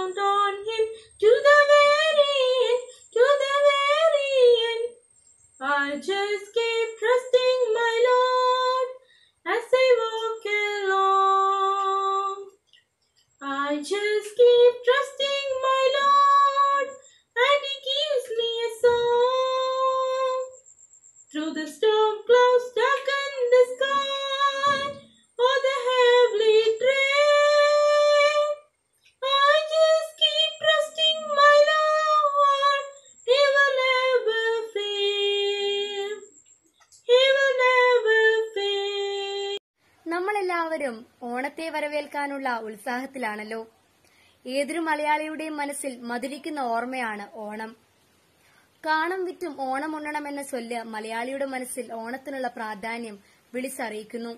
count on Him to the very end, to the very end. I'll just keep trusting my Lord as I walk along. I just keep trusting my Lord and He gives me a song. Through the storm clouds darken the sky or the heavy train. I just keep trusting my Lord. He will never fail. He will never fail. നമ്മളെല്ലാവരും ഓണത്തെ വരവേൽക്കാനുള്ള ഉത്സാഹത്തിലാണല്ലോ ഏതൊരു മലയാളിയുടെയും മനസ്സിൽ മധുരിക്കുന്ന ഓർമ്മയാണ് ഓണം കാണം വിറ്റും ഓണം ഉണ്ണണം എന്ന ചൊല്ല് മലയാളിയുടെ മനസ്സിൽ ഓണത്തിനുള്ള പ്രാധാന്യം വിളിച്ചറിയിക്കുന്നു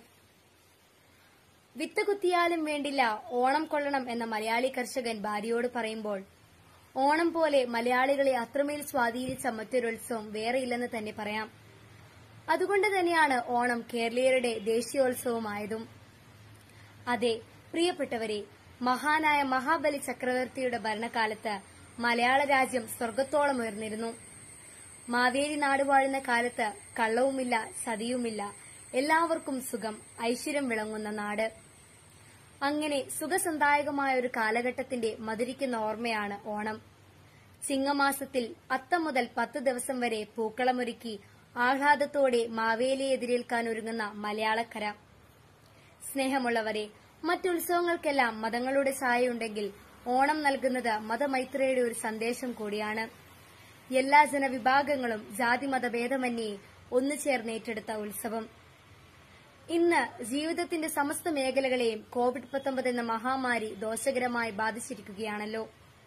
വിത്ത് കുത്തിയാലും വേണ്ടില്ല ഓണം കൊള്ളണം എന്ന മലയാളി കർഷകൻ ഭാര്യയോട് പറയുമ്പോൾ ഓണം പോലെ മലയാളികളെ അത്രമേൽ സ്വാധീനിച്ച മറ്റൊരുത്സവം വേറെയില്ലെന്ന് തന്നെ പറയാം അതുകൊണ്ട് തന്നെയാണ് ഓണം കേരളീയരുടെ ദേശീയോത്സവമായതും അതെ പ്രിയപ്പെട്ടവരെ മഹാനായ മഹാബലി ചക്രവർത്തിയുടെ ഭരണകാലത്ത് മലയാള രാജ്യം സ്വർഗത്തോളം ഉയർന്നിരുന്നു മാവേലി നാട് വാഴുന്ന കാലത്ത് കള്ളവുമില്ല ചതിയുമില്ല എല്ലാവർക്കും സുഖം ഐശ്വര്യം വിളങ്ങുന്ന നാട് അങ്ങനെ സുഖസന്ദായകമായ ഒരു കാലഘട്ടത്തിന്റെ മധുരിക്കുന്ന ഓർമ്മയാണ് ഓണം ചിങ്ങമാസത്തിൽ അത്തം മുതൽ പത്ത് ദിവസം വരെ പൂക്കളമൊരുക്കി ആഹ്ലാദത്തോടെ മാവേലിയെ എതിരേൽക്കാൻ ഒരുങ്ങുന്ന മലയാളക്കര സ്നേഹമുള്ളവരെ മറ്റുത്സവങ്ങൾക്കെല്ലാം മതങ്ങളുടെ ഛായയുണ്ടെങ്കിൽ ഓണം നൽകുന്നത് മതമൈത്രിയുടെ ഒരു സന്ദേശം കൂടിയാണ് എല്ലാ ജനവിഭാഗങ്ങളും ജാതി മതഭേദമന്യേ ഒന്നു ചേർന്ന് ഏറ്റെടുത്ത ഉത്സവം ഇന്ന് ജീവിതത്തിന്റെ സമസ്ത മേഖലകളെയും കോവിഡ് പത്തൊമ്പത് എന്ന മഹാമാരി ദോഷകരമായി ബാധിച്ചിരിക്കുകയാണല്ലോ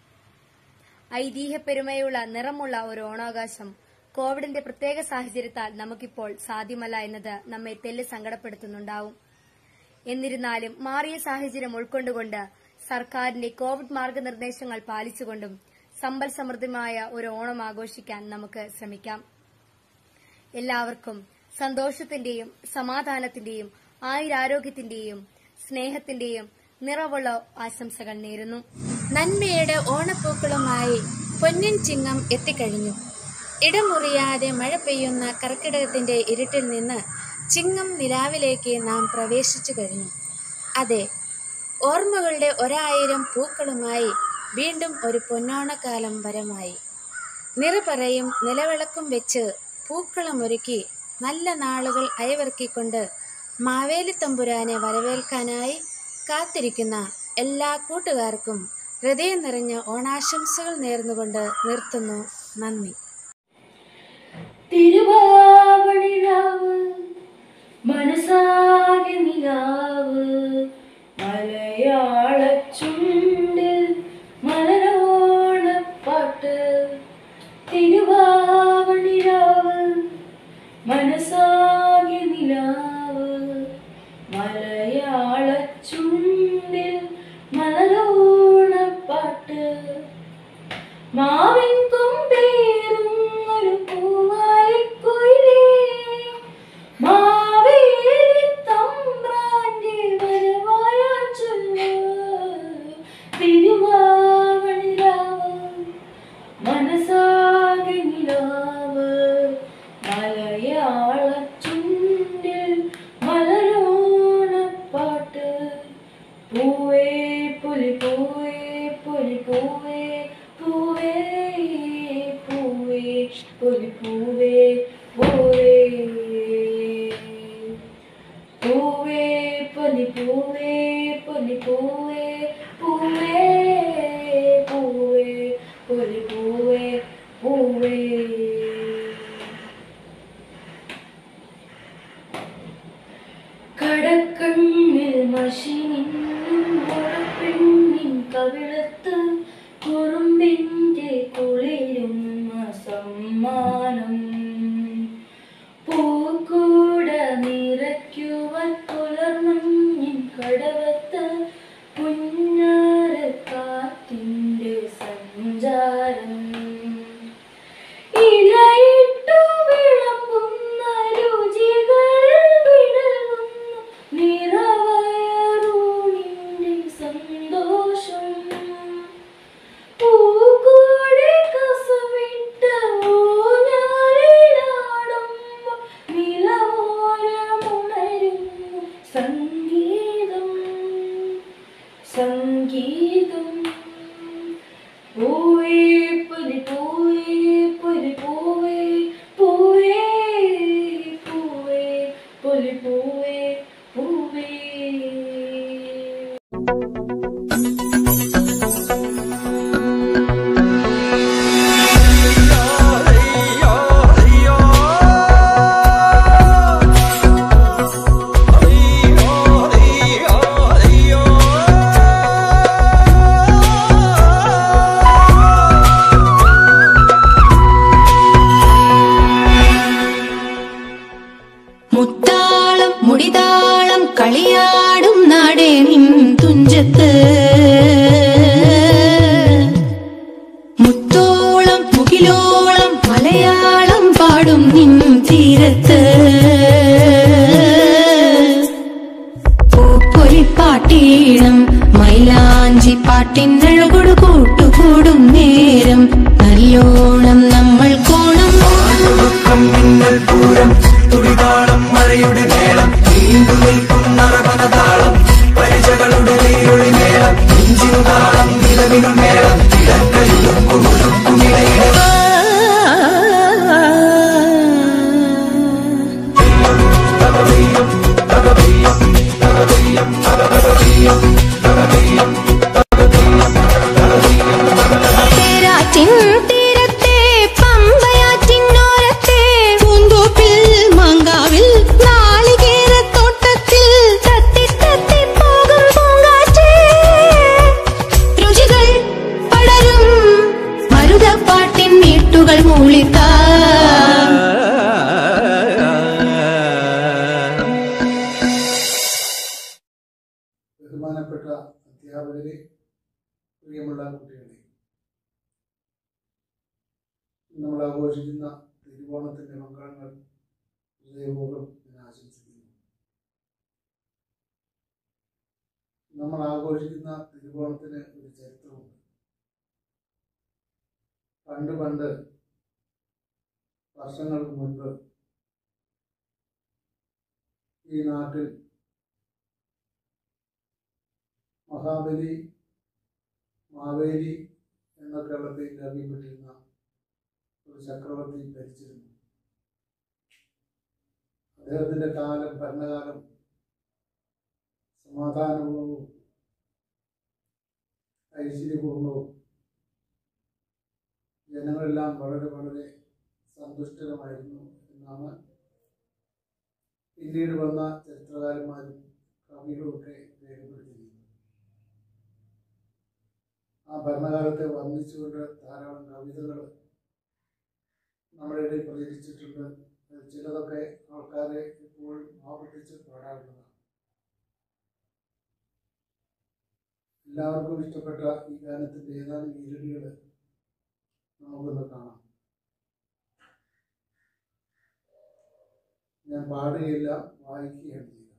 ഐതിഹ്യപ്പെരുമയുള്ള നിറമുള്ള ഒരു ഓണാകാശം കോവിഡിന്റെ പ്രത്യേക സാഹചര്യത്താൽ നമുക്കിപ്പോൾ സാധ്യമല്ല എന്നത് നമ്മെ തെല്ല് സങ്കടപ്പെടുത്തുന്നുണ്ടാവും എന്നിരുന്നാലും മാറിയ സാഹചര്യം ഉൾക്കൊണ്ടുകൊണ്ട് സർക്കാരിന്റെ കോവിഡ് മാർഗനിർദ്ദേശങ്ങൾ പാലിച്ചുകൊണ്ടും സമ്പൽ സമൃദ്ധമായ ഒരു ഓണം ആഘോഷിക്കാൻ നമുക്ക് ശ്രമിക്കാം എല്ലാവർക്കും സന്തോഷത്തിന്റെയും സമാധാനത്തിന്റെയും ആയുരാരോഗ്യത്തിന്റെയും സ്നേഹത്തിന്റെയും നിറവുള്ള ആശംസകൾ നേരുന്നു നന്മയുടെ ഓണപ്പൂക്കളുമായി പൊന്നിൻ ചിങ്ങം എത്തിക്കഴിഞ്ഞു ഇടമുറിയാതെ മഴ പെയ്യുന്ന കർക്കിടകത്തിന്റെ ഇരുട്ടിൽ നിന്ന് ചിങ്ങം നിലാവിലേക്ക് നാം പ്രവേശിച്ചു കഴിഞ്ഞു അതെ ഓർമ്മകളുടെ ഒരായിരം പൂക്കളുമായി വീണ്ടും ഒരു പൊന്നോണക്കാലം വരമായി നിറപറയും നിലവിളക്കും വെച്ച് പൂക്കളമൊരുക്കി നല്ല നാളുകൾ അയവിറക്കിക്കൊണ്ട് മാവേലി തമ്പുരാനെ വരവേൽക്കാനായി കാത്തിരിക്കുന്ന എല്ലാ കൂട്ടുകാർക്കും ഹൃദയം നിറഞ്ഞ ഓണാശംസകൾ നേർന്നുകൊണ്ട് നിർത്തുന്നു നന്ദി തിരുവാവണിരാവ് മനസാകെ നിലാവ് മലയാള ചുണ്ടിൽ മലരോണപ്പാട്ട് തിരുവാവണിരാവ് മനസാകെ നിലാവ് മലയാള ചുണ്ടിൽ മലരോണപ്പാട്ട് മാവിൻ കൊമ്പേറും ഒരു പൂവാലിക്കുയിലേ മാവേലി തമ്പ്രാന്റെ വരവായ ചൊല്ല് തിരുവാവണിരാവ് മനസാകെ നിലാവ് മലയാള ചുണ്ടിൽ മലരോണപ്പാട്ട് പൂവേ പുലി പൂവേ പുലി പൂവേ പൂവേ പൂവേ പുലി പൂവേ പൂവേ പൂവേ പുലി പൂവേ പുലി പൂവേ പൂവേ പൂവേ പുലി പൂവേ പൂവേ കടക്കണ്ണിൽ മഷി നിന്നും പെണ്ണിൻ കവിളത്ത് വസന്തപ്പാട്ടിൻ വീട്ടുകൾ മൂളിത്താം ബഹുമാനപ്പെട്ട അധ്യാപകരെ പ്രിയമുള്ള കുട്ടികളെ നമ്മൾ ആഘോഷിക്കുന്ന തിരുവോണത്തിന്റെ മംഗളങ്ങൾ ഹൃദയപൂർവ്വം ഞാൻ ആശംസിക്കുന്നു നമ്മൾ ആഘോഷിക്കുന്ന തിരുവോണത്തിന് ഒരു ചരിത്രമുണ്ട് പണ്ട് പണ്ട് വർഷങ്ങൾക്ക് മുൻപ് ഈ നാട്ടിൽ മഹാബലി മാവേലി എന്നൊക്കെയുള്ള പേരിൽ അറിയപ്പെട്ടിരുന്ന ഒരു ചക്രവർത്തി ഭരിച്ചിരുന്നു അദ്ദേഹത്തിന്റെ കാലം ഭരണകാലം സമാധാനപൂർവവും ഐശ്വര്യപൂർണവും ജനങ്ങളെല്ലാം വളരെ വളരെ സന്തുഷ്ടരമായിരുന്നു എന്നാണ് പിന്നീട് വന്ന ചരിത്രകാരന്മാരും കവികളുമൊക്കെ രേഖപ്പെടുത്തിയിരിക്കുന്നത് ആ ഭരണകാലത്തെ വർണ്ണിച്ചുകൊണ്ട് ധാരാളം കവിതകൾ നമ്മുടെ ഇടയിൽ പ്രചരിച്ചിട്ടുണ്ട് അതിൽ ചിലതൊക്കെ ആൾക്കാരെ ഇപ്പോഴും ആവർത്തിച്ച് പാടാറുള്ളതാണ് എല്ലാവർക്കും ഇഷ്ടപ്പെട്ട ഈ ഗാനത്തിന്റെ ഏതാനും ഈരടികൾ നമുക്കൊന്ന് കാണാം ഞാൻ പാടുകയില്ല വായിക്കുകയാണ് ചെയ്യുക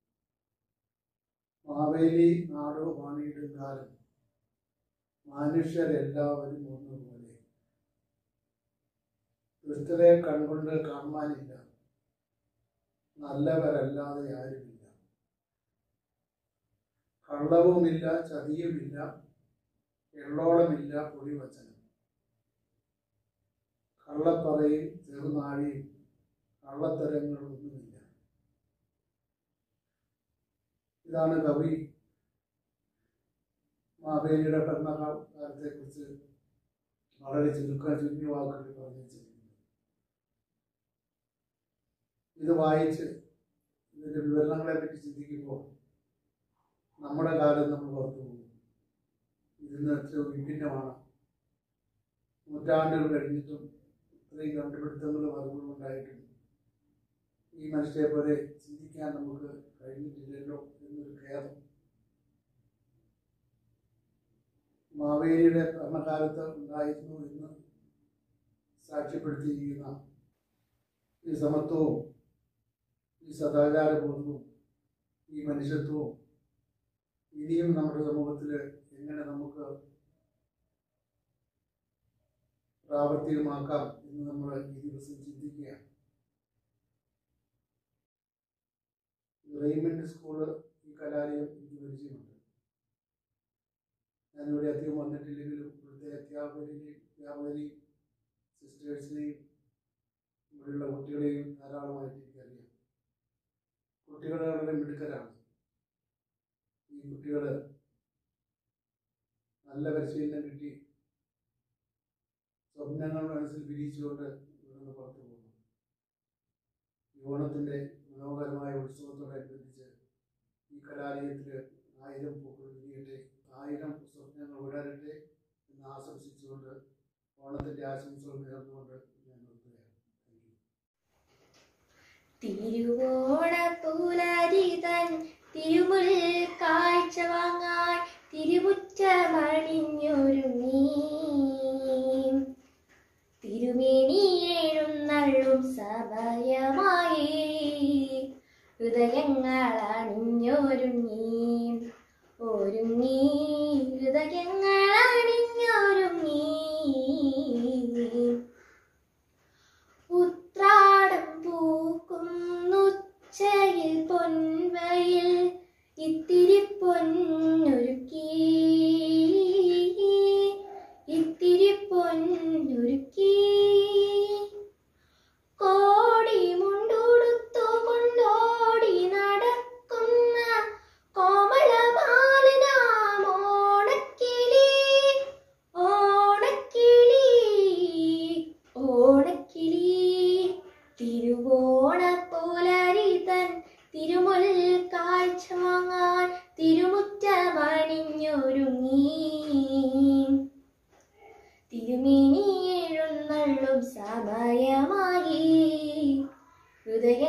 മാവേലി നാടോ വാണിയിടും കാലം മനുഷ്യരെല്ലാവരും ഒന്നുപോലെ ദുഷ്ടരെ കൺകൊണ്ട് കാണാനില്ല നല്ലവരല്ലാതെ ആരുമില്ല കള്ളവുമില്ല ചതിയുമില്ല എള്ളോളമില്ല പൊടിവച്ചനം കള്ളപ്പറയും ചെറുനാഴിയും കള്ളത്തരങ്ങളൊന്നുമില്ല ഇതാണ് കവി മാവേലിയുടെ ഭരണകാലത്തെ കുറിച്ച് വളരെ ചുരുക്ക ചുരുങ്ങിയ വാക്കുകളിൽ പറഞ്ഞു വെച്ചിരിക്കുന്നത് ഇത് വായിച്ച് ഇതിന്റെ വിവരണങ്ങളെ പറ്റി ചിന്തിക്കുമ്പോൾ നമ്മുടെ കാലം നമ്മൾ ഓർത്തു പോകും ഇതിന് എത്രയോ വിഭിന്നമാണ് നൂറ്റാണ്ടുകൾ കഴിഞ്ഞിട്ടും ഇത്രയും കണ്ടുപിടുത്തങ്ങളും അറിവുകളും ഉണ്ടായിട്ടും ഈ മനുഷ്യരെ പോലെ ചിന്തിക്കാൻ നമുക്ക് കഴിഞ്ഞിട്ടില്ലല്ലോ എന്നൊരു ഖേദം മാവേലിയുടെ ഭരണകാലത്ത് ഉണ്ടായിരുന്നു എന്ന് സാക്ഷ്യപ്പെടുത്തിയിരിക്കുന്ന ഈ സമത്വവും ഈ സദാചാരബോധവും ഈ മനുഷ്യത്വവും ഇനിയും നമ്മുടെ സമൂഹത്തിൽ എങ്ങനെ നമുക്ക് പ്രാവർത്തികമാക്കാം എന്ന് നമ്മൾ ഈ ദിവസം ചിന്തിക്കുകയാണ് റെയ്മൻഡ് സ്കൂള് ഈ കലാലയം എനിക്ക് പരിചയമുണ്ട് ഞാനിവിടെ അധികം വന്നിട്ടില്ലെങ്കിലും ഇവിടുത്തെ അധ്യാപകരെയും അധ്യാപകരെയും സിസ്റ്റേഴ്സിനെയും ഇവിടെയുള്ള കുട്ടികളെയും ധാരാളമായിട്ട് എനിക്കറിയാം കുട്ടികൾ വളരെ മിടുക്കരാണ് ഈ കുട്ടികൾ നല്ല പരിശീലനം കിട്ടി സ്വപ്നങ്ങൾ മനസ്സിൽ വിരിയിച്ചുകൊണ്ട് ഇവിടുന്ന് പുറത്തു പോകുന്നു ഈ ഓണത്തിൻ്റെ മനോഹരമായ ഉത്സവത്തോടനുബന്ധിച്ച് ഈ കലാലയത്തിൽ ആയിരം പൂക്കൾ വിരിയട്ടെ ആയിരം സ്വപ്നങ്ങൾ ഉടരട്ടെ എന്ന് ആശംസിച്ചുകൊണ്ട് ഓണത്തിൻ്റെ ആശംസകൾ നേർന്നുകൊണ്ട് ഞാൻ നിർത്തുകയാണ് താങ്ക് യു തിരുവോണപ്പൂലരിതൻ തിരുമുൽ കാഴ്ച വാങ്ങാൻ തിരുമുറ്റമണിഞ്ഞൊരുങ്ങി തിരുമേനി എഴുന്നള്ളും സമയമായി ഹൃദയങ്ങൾ അണിഞ്ഞൊരുങ്ങി ഒരുങ്ങി ഹൃദയങ്ങൾ അണിഞ്ഞൊരുങ്ങി ഉത്രാടം പൂക്കുന്നുച്ചയിൽ പൊൻവയിൽ ഇത്തിരി പൊന്നൊരുക്കി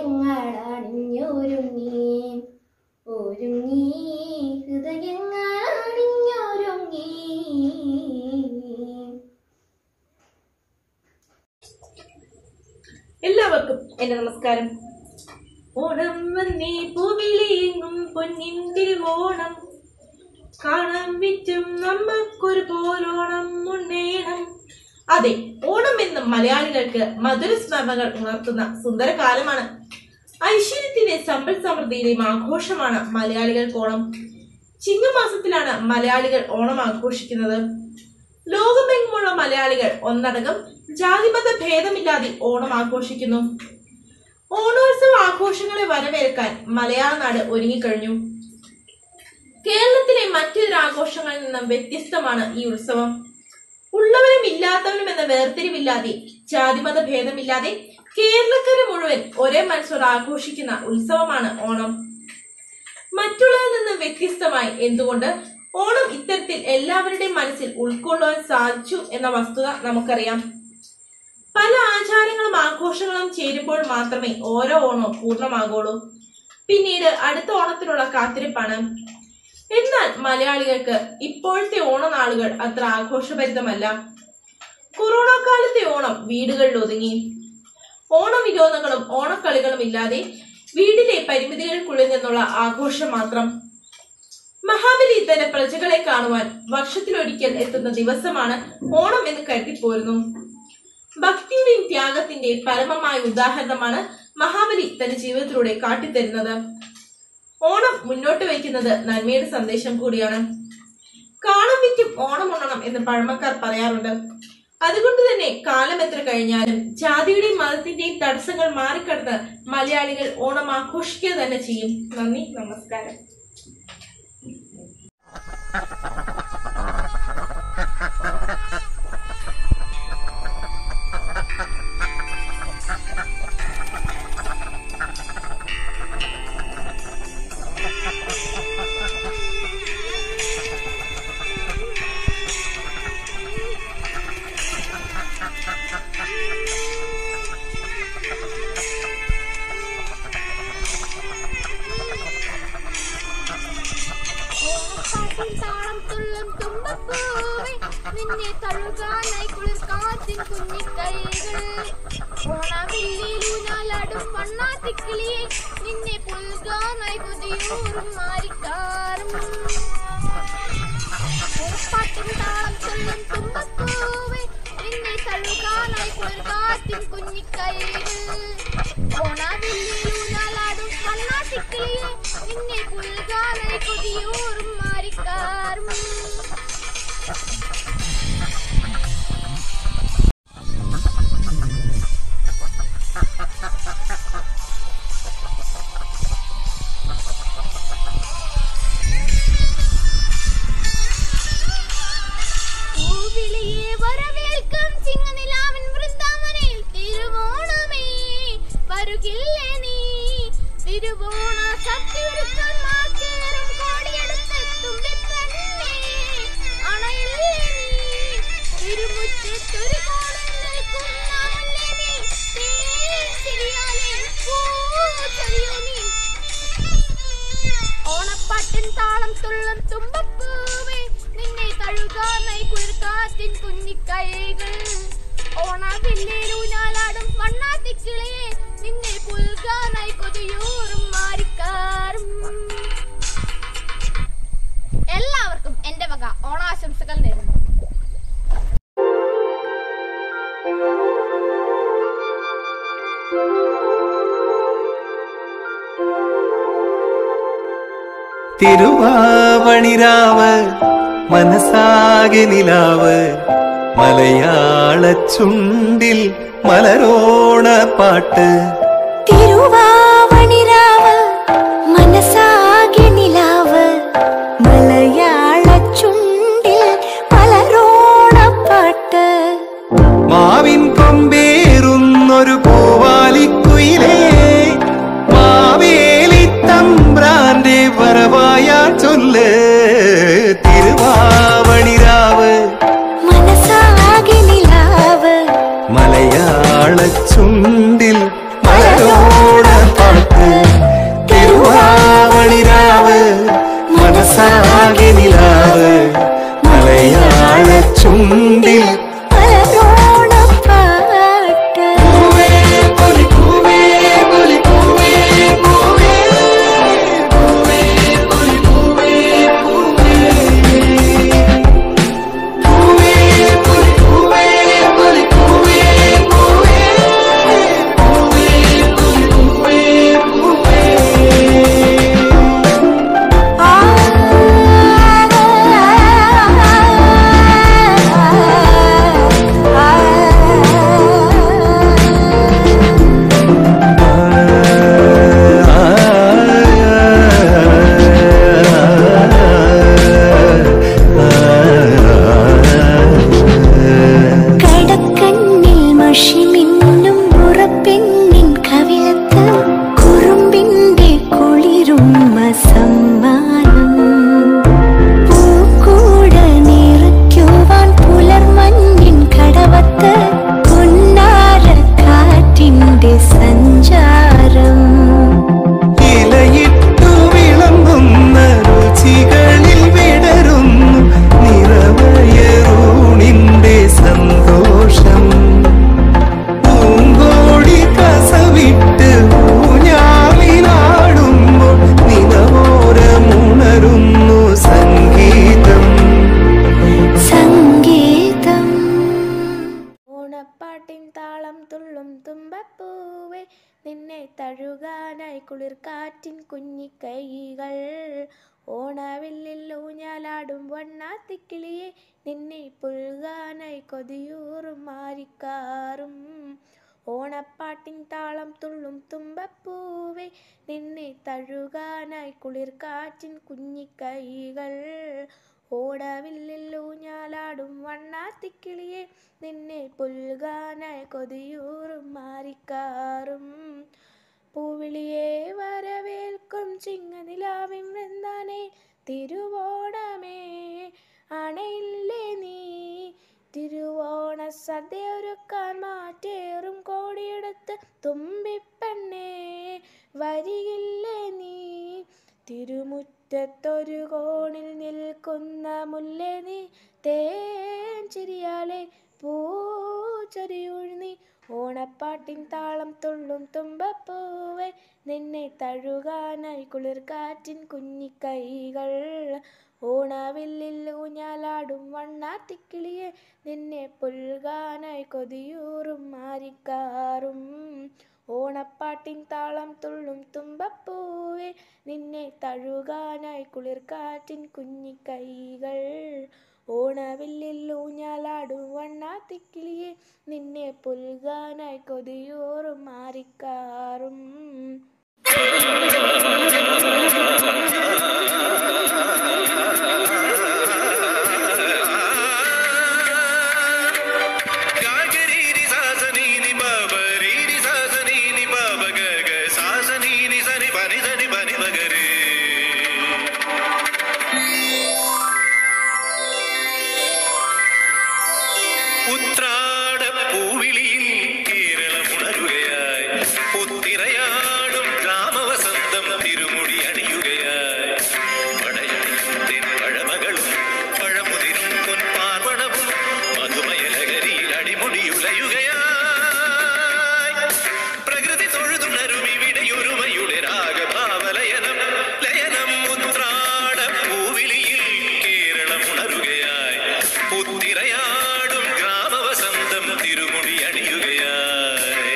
ഹൃദയങ്ങൾ അണിഞ്ഞൊരുങ്ങി ഒരുങ്ങി ഹൃദയങ്ങൾ അണിഞ്ഞൊരുങ്ങി എല്ലാവർക്കും എന്റെ നമസ്കാരം ഓണം വന്നേ പൂവിളിയെങ്ങും പൊന്നിൻ തിരുവോണം കാണാൻ വിറ്റും നമ്മക്കൊരു പോരോണം മുന്നേണം അതെ ഓണം എന്നും മലയാളികൾക്ക് മധുര സ്മരണകൾ ഉണർത്തുന്ന സുന്ദരകാലമാണ് ഐശ്വര്യത്തിന്റെ സമ്പൽ സമൃദ്ധിയുടെയും ആഘോഷമാണ് മലയാളികൾക്ക് ഓണം ചിങ്ങമാസത്തിലാണ് മലയാളികൾ ഓണം ആഘോഷിക്കുന്നത് ലോകമെങ്ങുമുള്ള മലയാളികൾ ഒന്നടങ്കം ജാതിമത ഭേദമില്ലാതെ ഓണം ആഘോഷിക്കുന്നു ഓണോത്സവ ആഘോഷങ്ങളെ വരവേൽക്കാൻ മലയാള നാട് ഒരുങ്ങിക്കഴിഞ്ഞു കേരളത്തിലെ മറ്റൊരു ആഘോഷങ്ങളിൽ നിന്നും വ്യത്യസ്തമാണ് ഈ ഉത്സവം ഉള്ളവരും ഇല്ലാത്തവരും എന്ന വേർതിരിവില്ലാതെ ജാതിമത ഭേദമില്ലാതെ കേരളക്കര മുഴുവൻ ഒരേ മനസ്സോട് ആഘോഷിക്കുന്ന ഉത്സവമാണ് ഓണം മറ്റുള്ളതിൽ നിന്നും വ്യത്യസ്തമായി എന്തുകൊണ്ട് ഓണം ഇത്തരത്തിൽ എല്ലാവരുടെയും മനസ്സിൽ ഉൾക്കൊള്ളുവാൻ സാധിച്ചു എന്ന വസ്തുത നമുക്കറിയാം പല ആചാരങ്ങളും ആഘോഷങ്ങളും ചേരുമ്പോൾ മാത്രമേ ഓരോ ഓണവും പൂർണ്ണമാകുള്ളൂ പിന്നീട് അടുത്ത ഓണത്തിനുള്ള കാത്തിരിപ്പാണ് എന്നാൽ മലയാളികൾക്ക് ഇപ്പോഴത്തെ ഓണനാളുകൾ അത്ര ആഘോഷഭരിതമല്ല കൊറോണ കാലത്തെ ഓണം വീടുകളിൽ ഒതുങ്ങി ഓണവിനോദങ്ങളും ഓണക്കളികളും ഇല്ലാതെ വീടിലെ പരിമിതികൾക്കുള്ളിൽ നിന്നുള്ള ആഘോഷം മാത്രം മഹാബലി തന്റെ പ്രജകളെ കാണുവാൻ വർഷത്തിലൊരിക്കൽ എത്തുന്ന ദിവസമാണ് ഓണം എന്ന് കരുതിപ്പോരുന്നു ഭക്തിയുടെയും ത്യാഗത്തിന്റെ പരമമായ ഉദാഹരണമാണ് മഹാബലി തന്റെ ജീവിതത്തിലൂടെ കാട്ടിത്തരുന്നത് ഓണം മുന്നോട്ട് വയ്ക്കുന്നത് നന്മയുടെ സന്ദേശം കൂടിയാണ് കാണം വിറ്റും ഓണം ഉണ്ണണം എന്ന് പഴമക്കാർ പറയാറുണ്ട് അതുകൊണ്ട് തന്നെ കാലം എത്ര കഴിഞ്ഞാലും ജാതിയുടെയും മതത്തിന്റെയും തടസ്സങ്ങൾ മാറിക്കടന്ന് മലയാളികൾ ഓണം ആഘോഷിക്കുക തന്നെ ചെയ്യും നന്ദി നമസ്കാരം ഓണപ്പാട്ടിൻ താളം തുള്ളും തുമ്പപ്പൂവേ നിന്നെ തഴുകാനായി കുളിർ കാറ്റിൻ കുഞ്ഞിക്കൈകൾ ഓണവില്ലിലൂനാലാടും വണ്ണാത്തിക്കിളിയെ നിന്നെ പുൽകാനായി കുതിയൂറും മാറിക്കാറും ഓണപ്പാട്ടിൻ താളം തുള്ളും തുമ്പപ്പൂവേ നിന്നെ തഴുകാനായി കുളിർ കാറ്റിൻ കുഞ്ഞിക്കൈകൾ ഓണവില്ലിലൂനാലാടും വണ്ണാത്തിക്കിളിയെ നിന്നെ പുൽകാനായി കൊതിയൂറും മാറിക്കാറും പൂവിളിയെ വരവേൽക്കും ചിങ്ങനിലാവിൻ വൃന്ദാവനിൽ തിരുവോണമേ വരുകില്ലേ നീ തിരുവോണ സത്യൊരുക്കം മാറ്റേറും കോടിയെടുത്തെത്തും പെണ്ണേ അണയില്ലേ നീ തിരുമുറ്റത്തൊരു കോളം നിൽക്കുന്ന മുല്ലേ നീ തേൻ ചിരിയാലേ പൂ ചൊരിയൂ നീ ഓണപ്പാട്ടിൻ താളം തുള്ളും തുമ്പപ്പൂവേ നിന്നെ തഴുകാനായി കുളിർക്കാറ്റിൻ കുഞ്ഞിക്കൈകൾ ഓണവില്ലേലൂനാലാടും വണ്ണാത്തിക്കിളയെ നിന്നെ പുൽകാനായി കൊതിയൂറും മാറിക്കാറും എല്ലാവർക്കും എന്റെ വക ഓണാശംസകൾ നേരുന്നു തിരുവാവണിരാവ് മനസ്സാകെ നിലാവ് മലയാള ചുണ്ടിൽ മലരോണ പാട്ട് തിരുവാവണിരാവ് മനസ്സാകെ നിലാവ് മലയാള ചുണ്ടിൽ പലരോണപ്പാട്ട് മാവിൻ കൊമ്പേറുന്നൊരു പൂവാലിക്കുയിലേ മാവേലി തമ്പ്രാന്റെ വരവായ ചൊല്ല് തിരുവാവണിരാവ് മനസ്സാകെ നിലാവ് മലയാള ചുണ്ടിൽ മലരോണ ഓണപ്പാട്ടിൻ താളം തുള്ളും തുമ്പപ്പൂവേ നിന്നെ തഴുകാനായി കുളിർക്കാറ്റിൻ കുഞ്ഞിക്കൈകൾ ഓണവില്ലിൽ ഊഞ്ഞാലാടും വണ്ണാത്തിക്കിളിയെ നിന്നെ പുൽകാനായി കൊതിയൂറും മാരിക്കാറും ഓണപ്പാട്ടിൻ താളം തുള്ളും തുമ്പപ്പൂവേ നിന്നെ തഴുകാനായി കുളിർക്കാറ്റിൻ കുഞ്ഞിക്കൈകൾ ഓടവില്ലിൽ ഊഞ്ഞാലാടും വണ്ണാത്തിക്കിളിയെ നിന്നെ പുൽകാനായി കൊതിയൂറും മാറിക്കാറും പൂവിളിയെ വരവേൽക്കും ചിങ്ങനിലാവിൻ വൃന്ദാനെ തിരുവോണമേ അണയില്ലേ നീ തിരുവോണ സദ്യ ഒരുക്കാൻ മാറ്റേറും കോടിയെടുത്ത് തുമ്പിപ്പെണ്ണേ വരികില്ലേ നീ തിരുമുറ്റത്തൊരു കോണിൽ നിൽക്കുന്ന മുല്ലേ നീ തേൻ ചിരിയാലെ പൂച്ചൊരിയുഴുന്നി ഓണപ്പാട്ടിൻ താളം തുള്ളും തുമ്പപ്പൂവെ നിന്നെ തഴുകാനായി കുളിർക്കാറ്റിൻ കുഞ്ഞിക്കൈകൾ ഓണവില്ലിൽ ഊഞ്ഞാലാടും വണ്ണാത്തിക്കിളിയെ നിന്നെ പുൽകാനായി കൊതിയൂറും മാറിക്കാറും ഓണപ്പാട്ടിൻ താളം തുള്ളും തുമ്പപ്പൂവെ നിന്നെ തഴുകാനായി കുളിർക്കാറ്റിൻ കുഞ്ഞിക്കൈകൾ ഓണവില്ലിൽ ഊഞ്ഞാലാടും വണ്ണാത്തിക്കിളിയെ നിന്നെ പുൽകാനായി കൊതിയൂറും മാറിക്കാറും ഗാഗരീരി സാസനീനി ബാബ രീരി സാസനീനി ബാബ ഗഗ സാസനീനി സനി പനി സനി പനി മകരേ ഉത്രാട പൂവിളിയിൽ കേരളം ഉണരുകയായി പുത്തിരയാടും ഗ്രാമവസന്തം തിരുമുടി അണിയുകയായി പടയണിയും പഴമകളും പഴമുതിരും പൊൻപാർവണവും മധുമയലകരിയിൽ അടിമുടിയുലയുകയായി പ്രകൃതി തൊഴുതുണരും ഇവിടെയൊരുമയുടെ രാഗഭാവലയനം ലയനം ഉത്രാട പൂവിളിയിൽ കേരളം ഉണരുകയായി പുത്തിരയാടും ഗ്രാമവസന്തം തിരുമുടി അണിയുകയായി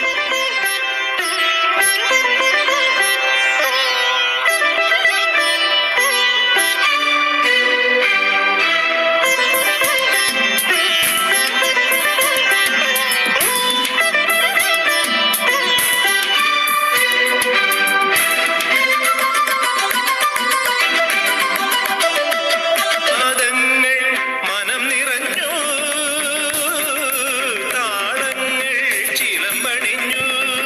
നാദങ്ങൾ മനം നിറഞ്ഞു താളങ്ങൾ ചിലമ്പണിഞ്ഞു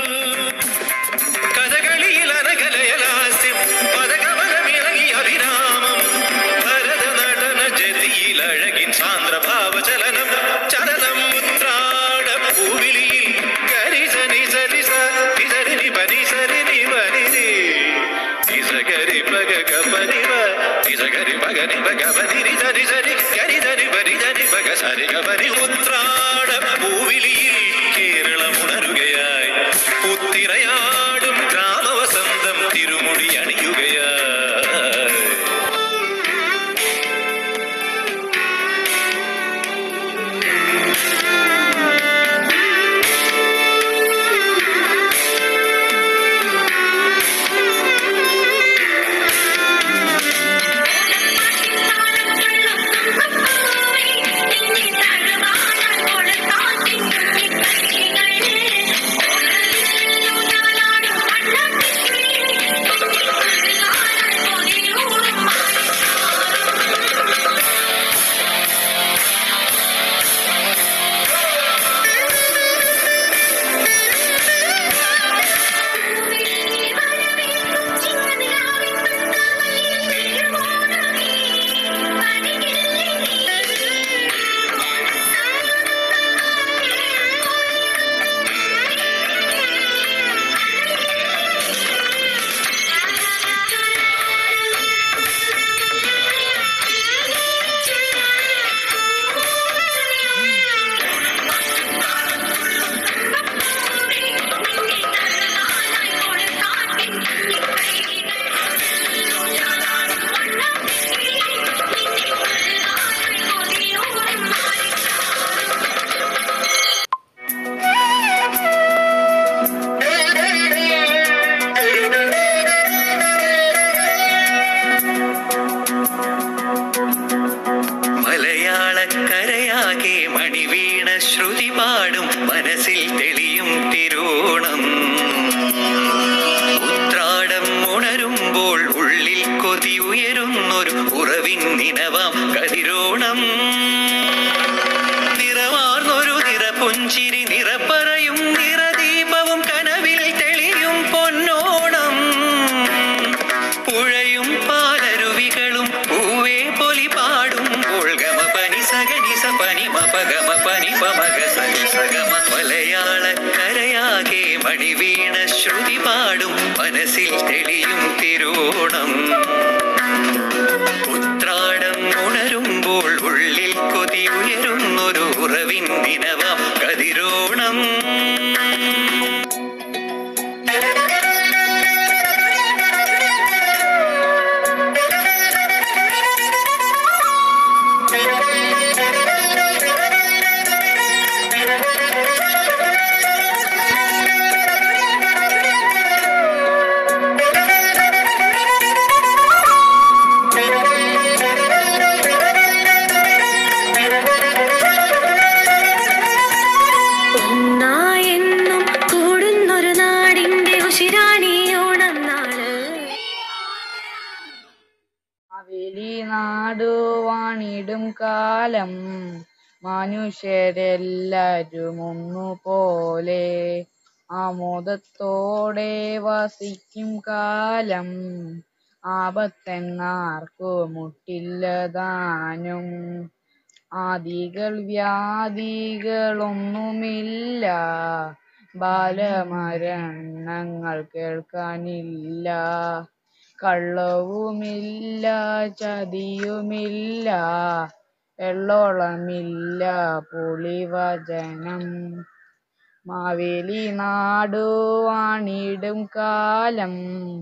കഥകളിയിൽ അനകലയലാസ്യം പദകമലമിറങ്ങി അഭിരാമം ഭരത നടന ജതിയിൽ അഴകിൻ സാന്ദ്രഭാവചലനം ചലനം ഉത്രാട പൂവിളിയിൽ കരിസനി സരിസ നിസരിനി പരിസരിനി വനിനി നിസകരി പഗ കപനിവ നിസകരി പഗനി പഗ പനിരി സരി സരി കരി സരി പരി സരി പഗ സരി കപനി ഉത്രാട പൂവിളിയിൽ കേരളം ഉണരുകയായി പുത്തിരയാടും ഗ്രാമവസന്തം തിരുമുടി അണിയുകയായി ൂഞ്ഞാലാടും മനസാകെ മണിവീണ ശ്രുതി പാടും മനസ്സിൽ തെളിയും തിരുവോണം ഉത്രാടം ഉണരുമ്പോൾ ഉള്ളിൽ കൊതി ഉയരുന്നൊരു ഉറവിൻ നിനവാം കതിരോണം നിറവാർന്നൊരു നിറപുഞ്ചിരി നിറപ്പറയും നിറദീപവും കനവിൽ തെളിയും പൊന്നോണം പുഴയും പാലരുവികളും പൂവേ പൊലി പാടുമ്പോൾ ഗമ പനി സഗനി സ പനി മപ ഗമ പനി പമക സനി സഗമ മലയാള കരയാകെ മണിവീണ ശ്രുതി പാടും മനസ്സിൽ തെളിയും തിരുവോണം ഉത്രാടം ഉണരുമ്പോൾ ഉള്ളിൽ കൊതി ഉയരുന്നൊരു ഉറവിൻ ദിനവാം കതിരോണം ഒന്നായെന്നും കൂടുന്നൊരു നാടിന്റെ ഉശിരാണി ഓണന്നാള് മാവേലി നാടുവാണിടും കാലം മനുഷ്യരെല്ലാരും ഒന്നുപോലെ ആമോദത്തോടെ വസിക്കും കാലം ആപത്തെങ്ങാർക്കു മുട്ടില്ലതാനും ആദികൾ വ്യാധികളൊന്നുമില്ല ബാലമരണങ്ങൾ കേൾക്കാനില്ല കള്ളവുമില്ല ചതിയുമില്ല എള്ളോളമില്ല പുളിവചനം മാവേലി നാടുവാണിടും കാലം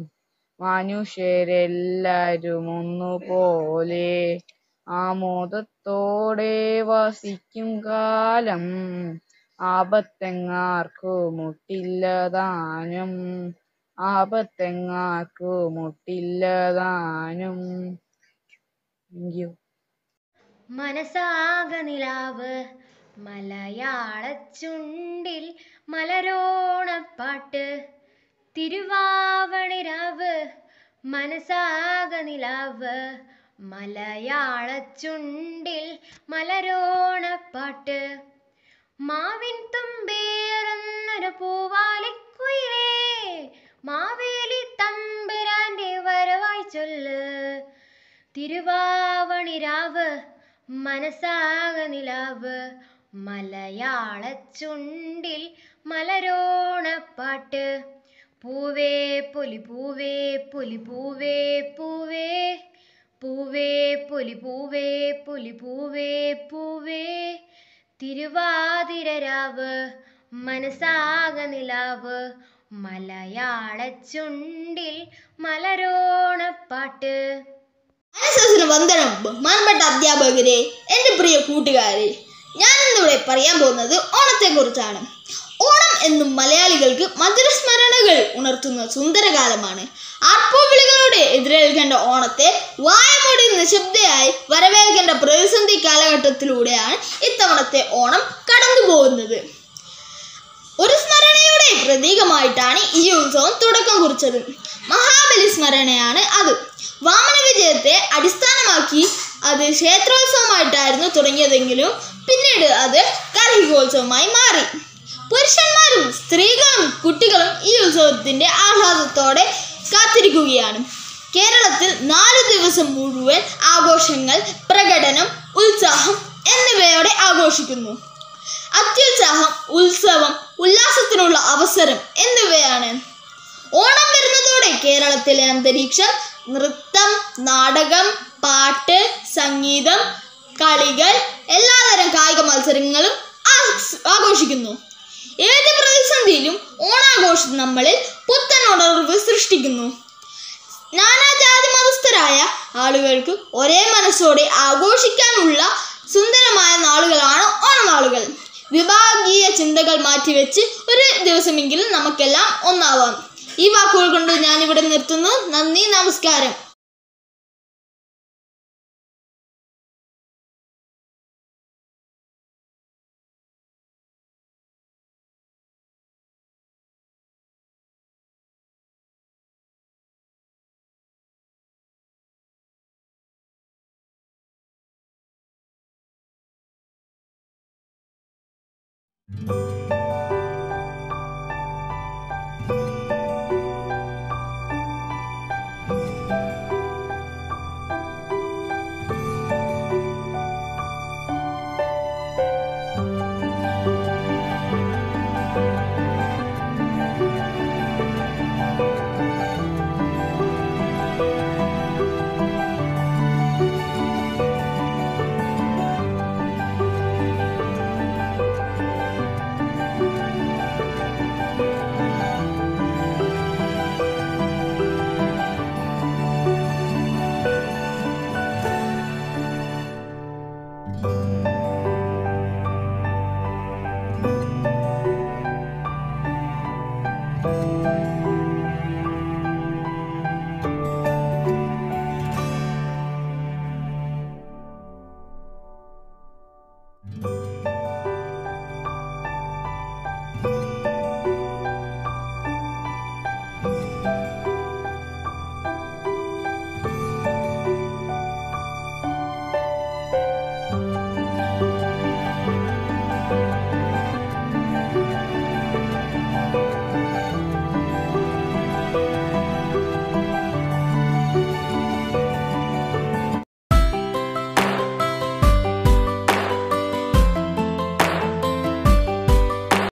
മനുഷ്യരെല്ലാരും ഒന്നുപോലെ ആമോദത്തോടെ വസിക്കും കാലം ആപത്തെങ്ങാർക്കു മുട്ടില്ലതാനും ആപത്തെങ്ങാർക്കു മുട്ടില്ലതാനും താങ്ക് യു മനസാക നിലാവ് മലയാളച്ചുണ്ടിൽ മലരോണപ്പാട്ട് തിരുവാവണിരാവ് മനസാക നിലാവ് മലയാളച്ചുണ്ടിൽ മലരോണപ്പാട്ട് മാവിൻ തുമ്പേറുന്നൊരു പൂവാലിക്കുയിലേ മാവേലി തമ്പുരാന്റെ വരവായി ചൊല്ല് തിരുവാവണിരാവ് മനസാക നിലാവ് മലയാളച്ചുണ്ടിൽ മലരോണപ്പാട്ട് പൂവേ പൊലി പൂവേ പൊലി പൂവേ പൂവേ പൂവേ പൊലി പൂവേ പൊലി പൂവേ പൂവേ തിരുവാതിരരാവ് മനസാക നിലാവ് മലയാളച്ചുണ്ടിൽ മലരോണപ്പാട്ട് മനസ്സിന് വന്ദനം ബഹുമാനപ്പെട്ട അധ്യാപകരെ എൻ്റെ പ്രിയ കൂട്ടുകാരെ ഞാൻ ഇന്നിവിടെ പറയാൻ പോകുന്നത് ഓണത്തെക്കുറിച്ചാണ് ഓണം എന്നും മലയാളികൾക്ക് മധുരസ്മരണകൾ ഉണർത്തുന്ന സുന്ദരകാലമാണ് ആർപ്പുവിളികളോടെ എതിരേൽക്കേണ്ട ഓണത്തെ വായമൂടി നിശബ്ദയായി വരവേൽക്കേണ്ട പ്രതിസന്ധി കാലഘട്ടത്തിലൂടെയാണ് ഇത്തവണത്തെ ഓണം കടന്നു പോകുന്നത് ഒരു സ്മരണയുടെ പ്രതീകമായിട്ടാണ് ഈ ഉത്സവം തുടക്കം കുറിച്ചത് മഹാബലി സ്മരണയാണ് അത് വാമന വിജയത്തെ അടിസ്ഥാനമാക്കി അത് ക്ഷേത്രോത്സവമായിട്ടായിരുന്നു തുടങ്ങിയതെങ്കിലും പിന്നീട് അത് ഗാർഹികോത്സവമായി മാറി പുരുഷന്മാരും സ്ത്രീകളും കുട്ടികളും ഈ ഉത്സവത്തിന്റെ ആഹ്ലാദത്തോടെ കാത്തിരിക്കുകയാണ് കേരളത്തിൽ നാല് ദിവസം മുഴുവൻ ആഘോഷങ്ങൾ പ്രകടനം ഉത്സാഹം എന്നിവയോടെ ആഘോഷിക്കുന്നു അത്യുത്സാഹം ഉത്സവം ഉല്ലാസത്തിനുള്ള അവസരം എന്നിവയാണ് ഓണം വരുന്നതോടെ കേരളത്തിലെ അന്തരീക്ഷം നൃത്തം നാടകം പാട്ട് സംഗീതം കളികൾ എല്ലാതരം കായിക മത്സരങ്ങളും ആസ്- ആഘോഷിക്കുന്നു ഏത് പ്രതിസന്ധിയിലും ഓണാഘോഷം നമ്മളിൽ പുത്തൻ ഉണർവ് സൃഷ്ടിക്കുന്നു നാനാജാതി മതസ്ഥരായ ആളുകൾക്ക് ഒരേ മനസ്സോടെ ആഘോഷിക്കാനുള്ള സുന്ദരമായ നാളുകളാണ് ഓണനാളുകൾ വിഭാഗീയ ചിന്തകൾ മാറ്റിവെച്ച് ഒരു ദിവസമെങ്കിലും നമുക്കെല്ലാം ഒന്നാവാം ഈ വാക്കുകൾ കൊണ്ട് ഞാൻ ഇവിടെ നിർത്തുന്നു നന്ദി നമസ്കാരം ും